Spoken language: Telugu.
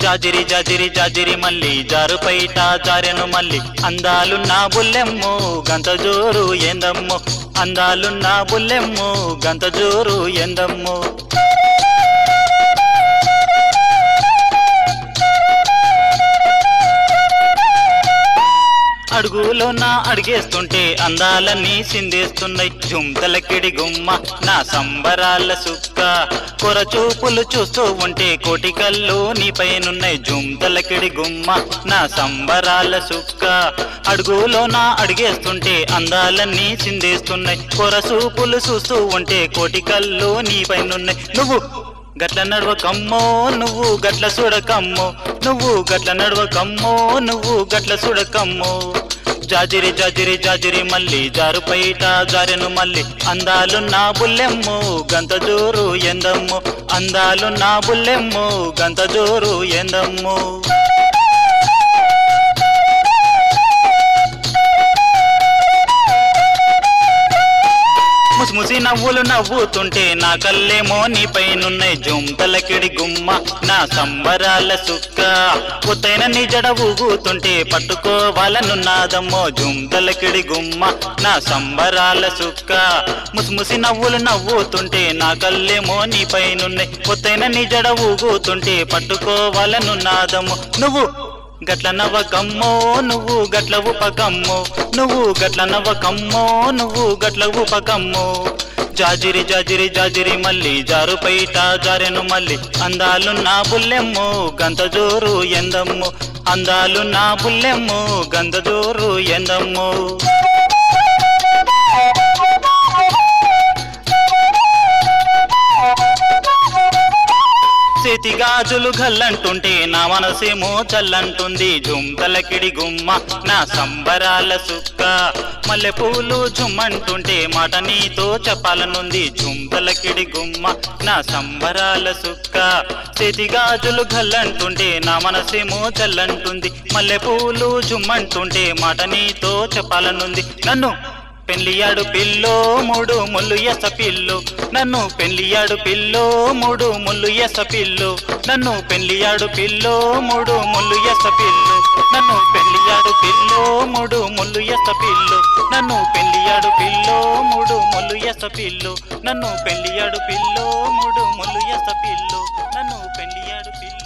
జాజిరి జాజిరి జాజిరి మల్లి జారుపైట జారెను మల్లి అందాలున్న బుల్లెమ్ము గంత జోరు ఎందమ్ము అందాలున్న బుల్లెమ్ము గంత జోరు ఎందమ్ము అడుగులో నా అడిగేస్తుంటే అందాలన్నీ సిందేస్తున్నాయి జుంతలకిడి గుమ్మ నా సంబరాల సుక్క కొర చూపులు చూస్తూ ఉంటే కోటి కళ్ళు నీ పైనున్నాయి జుంతలకిడి గుమ్మ నా సంబరాల సుక్క అడుగులో నా అడిగేస్తుంటే అందాలన్నీ సిందేస్తున్నాయి కొర చూపులు చూస్తూ ఉంటే కోటి కళ్ళు నీ పైనున్నాయి నువ్వు గట్ల నడవకమ్మో నువ్వు గట్ల చూడకమ్మో నువ్వు గట్ల నడవకమ్మో నువ్వు గట్ల చూడకమ్మో జాజిరి జాజిరి జాజిరి మల్లి జారుపైట జారెను మల్లి అందాలు నా బుల్లెమ్ము గంత జోరు ఎందమ్ము అందాలు నా బుల్లెమ్ము గంత జోరు ఎందమ్ము ముసిముసి నవ్వులు నవ్వుతుంటే నా కళ్ళేమో నీ పైనున్నాయి జుంతలకిడి గుమ్మ నా సంబరాల సుక్క కొత్తైన నీ జడ ఊగుతుంటే పట్టుకోవాలనున్నాదమ్మో జుంతలకిడి గుమ్మ నా సంబరాల సుక్క ముసిముసి నవ్వులు నవ్వుతుంటే నా కళ్ళేమో నీ పైనున్నాయి కొత్తైన నీ జడ ఊగుతుంటే పట్టుకోవాలనున్నాదమ్మో నువ్వు గట్ల నవ్వకమ్మో నువ్వు గట్ల ఉపకమ్మో నువ్వు గట్ల నవ్వకమ్మో నువ్వు గట్ల ఉపకమ్మో జాజిరి జాజిరి జాజిరి మల్లి జారుపైట జారెను మల్లి అందాలు నా బుల్లెమ్మో గంత జోరు ఎందమ్మో అందాలు నా బుల్లెమ్మో గంత జోరు ఎందమ్మో చేతి గాజులు గల్లంటుంటే నా మనసేమో చల్లంటుంది జుంతలకిడి గుమ్మ నా సంబరాల సుక్క మల్లె పూలు జుమ్మంటుంటే మాట నీతో చెప్పాలనుంది జుంతలకిడి గుమ్మ నా సంబరాల సుక్క చేతి గాజులు గల్లంటుంటే నా మనసేమో చల్లంటుంది మల్లె పూలు జుమ్మంటుంటే మాట నీతో చెప్పాలనుంది నన్ను పెళ్లియాడు పిల్లో మూడు ముళ్ళు ఎస పిల్లు నన్ను పెళ్లియాడు పిల్లో మూడు ముళ్ళు ఎస పిల్లు నన్ను పెళ్లియాడు పిల్లో మూడు ముళ్ళు ఎస పిల్లు నన్ను పెళ్లియాడు పిల్లో మూడు ముళ్ళు ఎస పిల్లు నన్ను పెళ్లియాడు పిల్లో మూడు ముళ్ళు ఎస పిల్లు నన్ను పెళ్లియాడు పిల్లో మూడు ముళ్ళు ఎస పిల్లు నన్ను పెళ్లియాడు పిల్లు